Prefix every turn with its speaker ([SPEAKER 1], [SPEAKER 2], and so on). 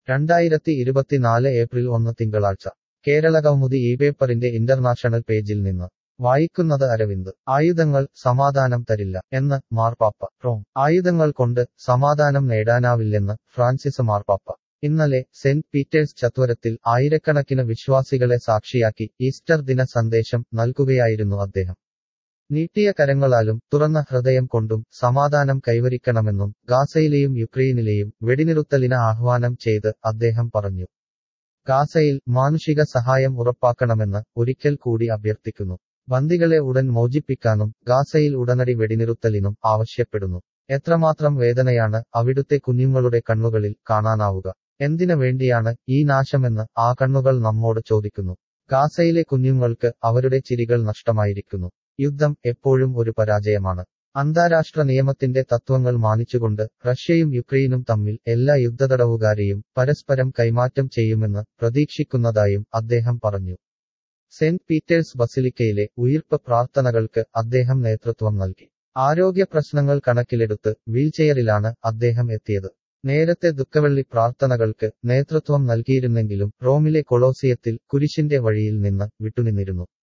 [SPEAKER 1] രണ്ടായിരത്തി ഇരുപത്തിനാല് ഏപ്രിൽ ഒന്ന് തിങ്കളാഴ്ച കേരളകൗമുദി ഈ പേപ്പറിന്റെ ഇന്റർനാഷണൽ പേജിൽ നിന്ന് വായിക്കുന്നത് അരവിന്ദ് ആയുധങ്ങൾ സമാധാനം തരില്ല എന്ന് മാർപ്പാപ്പ റോം ആയുധങ്ങൾ കൊണ്ട് സമാധാനം നേടാനാവില്ലെന്ന് ഫ്രാൻസിസ് മാർപ്പാപ്പ ഇന്നലെ സെന്റ് പീറ്റേഴ്സ് ചത്വരത്തിൽ ആയിരക്കണക്കിന് വിശ്വാസികളെ സാക്ഷിയാക്കി ഈസ്റ്റർ ദിന സന്ദേശം നൽകുകയായിരുന്നു അദ്ദേഹം നീട്ടിയ കരങ്ങളാലും തുറന്ന ഹൃദയം കൊണ്ടും സമാധാനം കൈവരിക്കണമെന്നും ഗാസയിലെയും യുക്രൈനിലെയും വെടിനിറുത്തലിന് ആഹ്വാനം ചെയ്ത് അദ്ദേഹം പറഞ്ഞു ഗാസയിൽ മാനുഷിക സഹായം ഉറപ്പാക്കണമെന്ന് ഒരിക്കൽ കൂടി അഭ്യർത്ഥിക്കുന്നു ബന്ദികളെ ഉടൻ മോചിപ്പിക്കാനും ഗാസയിൽ ഉടനടി വെടിനിറുത്തലിനും ആവശ്യപ്പെടുന്നു എത്രമാത്രം വേദനയാണ് അവിടുത്തെ കുഞ്ഞുങ്ങളുടെ കണ്ണുകളിൽ കാണാനാവുക എന്തിനു വേണ്ടിയാണ് ഈ നാശമെന്ന് ആ കണ്ണുകൾ നമ്മോട് ചോദിക്കുന്നു ഗാസയിലെ കുഞ്ഞുങ്ങൾക്ക് അവരുടെ ചിരികൾ നഷ്ടമായിരിക്കുന്നു യുദ്ധം എപ്പോഴും ഒരു പരാജയമാണ് അന്താരാഷ്ട്ര നിയമത്തിന്റെ തത്വങ്ങൾ മാനിച്ചുകൊണ്ട് റഷ്യയും യുക്രൈനും തമ്മിൽ എല്ലാ യുദ്ധതടവുകാരെയും പരസ്പരം കൈമാറ്റം ചെയ്യുമെന്ന് പ്രതീക്ഷിക്കുന്നതായും അദ്ദേഹം പറഞ്ഞു സെന്റ് പീറ്റേഴ്സ് ബസിലിക്കയിലെ ഉയിർപ്പ് പ്രാർത്ഥനകൾക്ക് അദ്ദേഹം നേതൃത്വം നൽകി ആരോഗ്യ പ്രശ്നങ്ങൾ കണക്കിലെടുത്ത് വീൽചെയറിലാണ് അദ്ദേഹം എത്തിയത് നേരത്തെ ദുഃഖവെള്ളി പ്രാർത്ഥനകൾക്ക് നേതൃത്വം നൽകിയിരുന്നെങ്കിലും റോമിലെ കൊളോസിയത്തിൽ കുരിശിന്റെ വഴിയിൽ നിന്ന് വിട്ടുനിന്നിരുന്നു